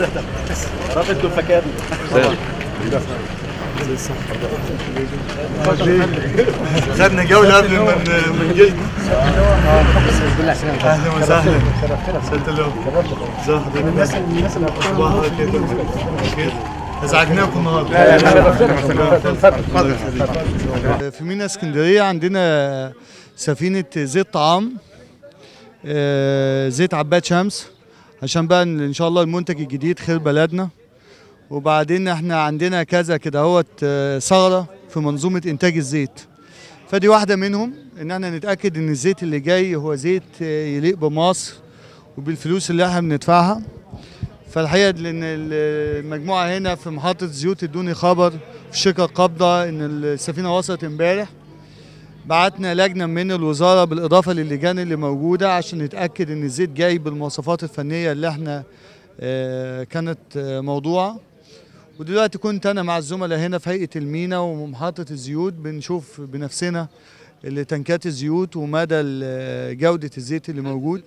رافض الفكاري خدنا جولة قبل ما ن- ما نجي اهلا وسهلا سلت له ازي حضرتك الناس الناس اللي صباح الخير خير ازعجناكم النهارده في مينا اسكندريه عندنا سفينه زيت طعام آه، زيت عباد شمس عشان بقى ان شاء الله المنتج الجديد خير بلدنا وبعدين احنا عندنا كذا كده اهوت آه، ثغره في منظومه انتاج الزيت فدي واحده منهم ان احنا نتاكد ان الزيت اللي جاي هو زيت آه، يليق بمصر وبالفلوس اللي احنا بندفعها فالحقيقه لان المجموعه هنا في محطه زيوت ادوني خبر في شركه قابضه ان السفينه وصلت امبارح بعتنا لجنه من الوزاره بالاضافه للجان اللي موجوده عشان نتاكد ان الزيت جاي بالمواصفات الفنيه اللي احنا آه، كانت آه، موضوعه ودلوقتي كنت انا مع الزملاء هنا في هيئه المينا ومحطه الزيوت بنشوف بنفسنا اللي تنكات الزيوت ومدى ال- جوده الزيت اللي موجود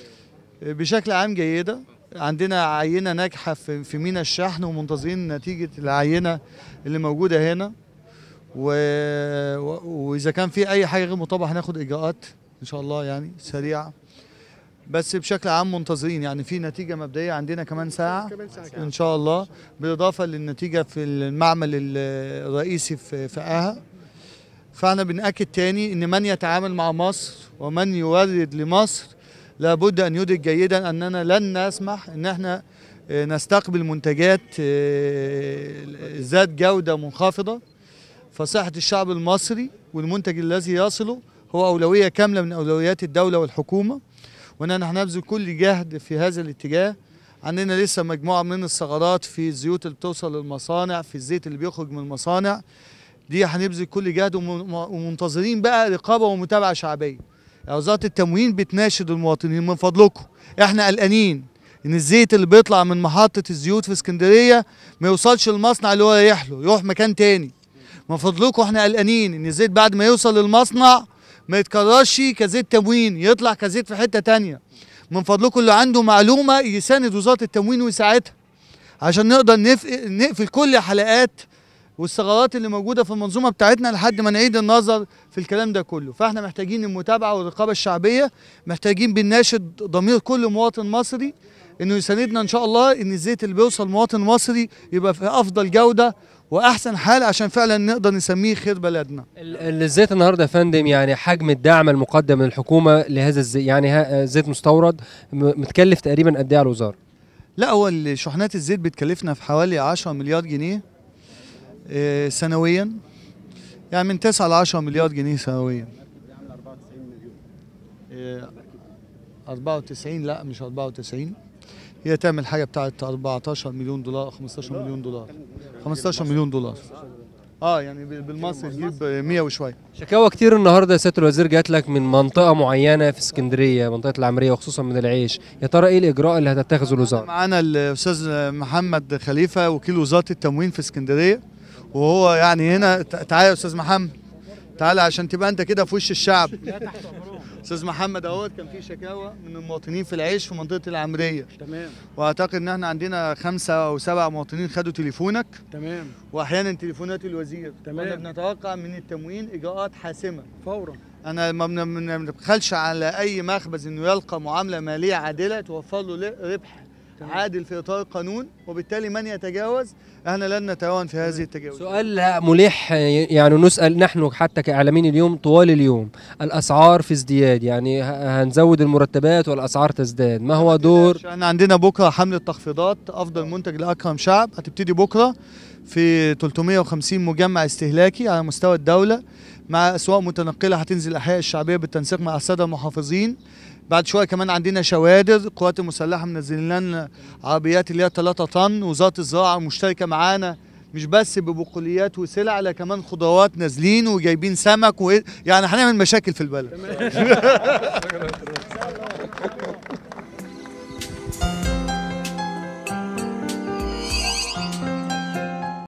بشكل عام جيده عندنا عينه ناجحه في في مينا الشحن ومنتظرين نتيجه العينه اللي موجوده هنا و... و... واذا كان في اي حاجه غير مطابقه هناخد اجراءات ان شاء الله يعني سريعه بس بشكل عام منتظرين يعني في نتيجه مبدئيه عندنا كمان ساعه ان شاء الله بالاضافه للنتيجه في المعمل ال- الرئيسي في في اها فاحنا بنأكد تاني ان من يتعامل مع مصر ومن يورد لمصر لابد ان يدرك جيدا اننا لن نسمح ان احنا آه، نستقبل منتجات آه، ذات جوده منخفضه فصحه الشعب المصري والمنتج الذي يصله هو اولويه كامله من اولويات الدوله والحكومه وان احنا هنبذل كل جهد في هذا الاتجاه عندنا لسه مجموعه من الثغرات في الزيوت اللي بتوصل للمصانع في الزيت اللي بيخرج من المصانع دي هنبذل كل جهد وم- ومنتظرين بقى رقابه ومتابعه شعبيه يعني وزاره التموين بتناشد المواطنين من فضلكم احنا قلقانين ان الزيت اللي بيطلع من محطه الزيوت في اسكندريه ما يوصلش للمصنع اللي هو رايح له يروح مكان تاني من فضلكم احنا قلقانين ان الزيت بعد ما يوصل للمصنع ما يتكررش كزيت تموين يطلع كزيت في حته تانية من فضلكم اللي عنده معلومه يساند وزاره التموين ويساعدها عشان نقدر نف... نقفل كل حلقات والثغرات اللي موجوده في المنظومه بتاعتنا لحد ما نعيد النظر في الكلام ده كله فاحنا محتاجين المتابعه والرقابه الشعبيه محتاجين بنناشد ضمير كل مواطن مصري انه يساندنا ان شاء الله ان الزيت اللي بيوصل مواطن مصري يبقى في افضل جوده واحسن حال عشان فعلا نقدر نسميه خير بلدنا ال- الزيت النهارده يا فندم يعني حجم الدعم المقدم من الحكومه لهذا الزيت يعني ها- زيت مستورد م- متكلف تقريبا قد ايه على الوزاره؟ لا هو شحنات الزيت بتكلفنا في حوالي 10 مليار جنيه آه، سنويا يعني من 9 ل 10 مليار جنيه سنويا آه، 94 لا مش 94 هي تعمل حاجه بتاعت 14 مليون دولار 15 مليون دولار 15 مليون دولار اه يعني بال- بالمصري تجيب 100 وشويه شكاوى كتير النهارده يا سياده الوزير جات لك من منطقه معينه في اسكندريه منطقه العمريه وخصوصا من العيش يا ترى ايه الاجراء اللي هتتخذه الوزاره؟ معانا الاستاذ محمد خليفه وكيل وزاره التموين في اسكندريه وهو يعني هنا تع- تعالى يا استاذ محمد تعالى عشان تبقى انت كده في وش الشعب استاذ محمد اهوت كان في شكاوى من المواطنين في العيش في منطقه العمريه تمام واعتقد ان احنا عندنا خمسه او سبع مواطنين خدوا تليفونك تمام واحيانا تليفونات الوزير تمام. كنا بنتوقع من التموين اجراءات حاسمه فورا انا ما بن- بن- ما بنبخلش على اي مخبز انه يلقى معامله ماليه عادله توفر له ل- ربح عادل في اطار القانون وبالتالي من يتجاوز احنا لن نتهاون في هذه التجاوز سؤال ملح يعني نسال نحن حتى كاعلاميين اليوم طوال اليوم الاسعار في ازدياد يعني ه- هنزود المرتبات والاسعار تزداد ما هو دور احنا عندنا بكره حمله تخفيضات افضل منتج لاكرم شعب هتبتدي بكره في 350 مجمع استهلاكي على مستوى الدوله مع اسواق متنقله هتنزل الاحياء الشعبيه بالتنسيق مع الساده المحافظين بعد شويه كمان عندنا شوادر القوات المسلحه منزلين لنا عربيات اللي هي 3 طن وزاره الزراعه مشتركه معانا مش بس ببقوليات وسلع لا كمان خضروات نازلين وجايبين سمك و... يعني هنعمل مشاكل في البلد